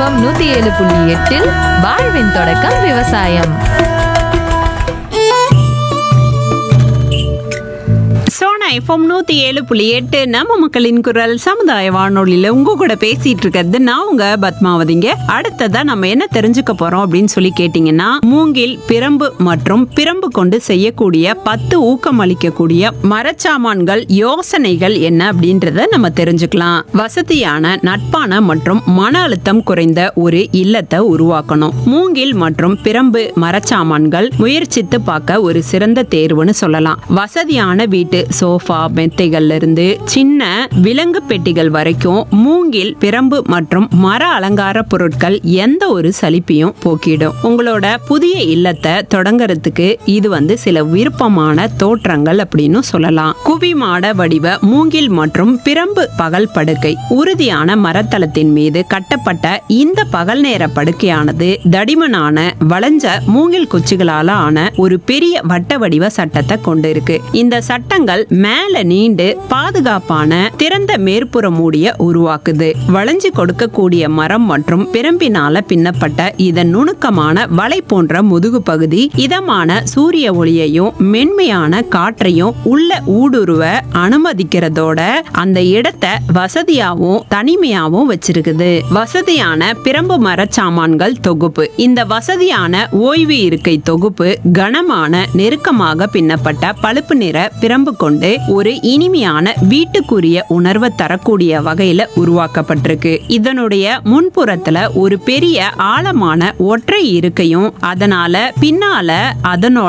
FM நூத்தி ஏழு புள்ளி எட்டில் வாழ்வின் தொடக்கம் விவசாயம் சோனா எஃப்எம் நூத்தி ஏழு புள்ளி எட்டு நம்ம மக்களின் குரல் சமுதாய வானொலியில உங்க கூட பேசிட்டு இருக்கிறது நான் உங்க பத்மாவதிங்க அடுத்ததா நம்ம என்ன தெரிஞ்சுக்க போறோம் அப்படின்னு சொல்லி கேட்டீங்கன்னா மூங்கில் பிரம்பு மற்றும் பிரம்பு கொண்டு செய்யக்கூடிய பத்து ஊக்கமளிக்கக்கூடிய மரச்சாமான்கள் யோசனைகள் என்ன அப்படின்றத நம்ம தெரிஞ்சுக்கலாம் வசதியான நட்பான மற்றும் மன அழுத்தம் குறைந்த ஒரு இல்லத்தை உருவாக்கணும் மூங்கில் மற்றும் பிரம்பு மரச்சாமான்கள் முயற்சித்து பார்க்க ஒரு சிறந்த தேர்வுன்னு சொல்லலாம் வசதியான வீட்டு சோஃபா மெத்தைகள்ல இருந்து சின்ன விலங்கு பெட்டிகள் வரைக்கும் மூங்கில் பிரம்பு மற்றும் மர அலங்கார பொருட்கள் எந்த ஒரு சலிப்பையும் போக்கிடும் உங்களோட புதிய இல்லத்தை தொடங்கறதுக்கு இது வந்து சில விருப்பமான தோற்றங்கள் அப்படின்னு சொல்லலாம் குவிமாட வடிவ மூங்கில் மற்றும் பிரம்பு பகல் படுக்கை உறுதியான மரத்தளத்தின் மீது கட்டப்பட்ட இந்த பகல் நேர படுக்கையானது தடிமனான வளைஞ்ச மூங்கில் குச்சிகளால ஆன ஒரு பெரிய வட்ட வடிவ சட்டத்தை கொண்டு இருக்கு இந்த சட்டங்கள் மேல நீண்டு பாதுகாப்பான திறந்த மேற்புற மூடிய உருவாக்குது வளைஞ்சு கொடுக்கக்கூடிய மரம் மற்றும் பிரம்பினால பின்னப்பட்ட இதன் நுணுக்கமான வலை போன்ற முதுகு பகுதி இதமான சூரிய ஒளியையும் மென்மையான காற்றையும் உள்ள ஊடுருவ அனுமதிக்கிறதோட அந்த இடத்தை வசதியாவும் தனிமையாவும் வச்சிருக்குது வசதியான பிரம்பு மரச்சாமான்கள் தொகுப்பு இந்த வசதியான ஓய்வு இருக்கை தொகுப்பு கனமான நெருக்கமாக பின்னப்பட்ட பழுப்பு நிற பிரம்பு கொண்டு ஒரு இனிமையான வீட்டுக்குரிய உணர்வை தரக்கூடிய வகையில உருவாக்கப்பட்டிருக்கு இதனுடைய முன்புறத்துல ஒரு பெரிய ஆழமான ஒற்றை இருக்கையும் அதனால பின்னால அதனோட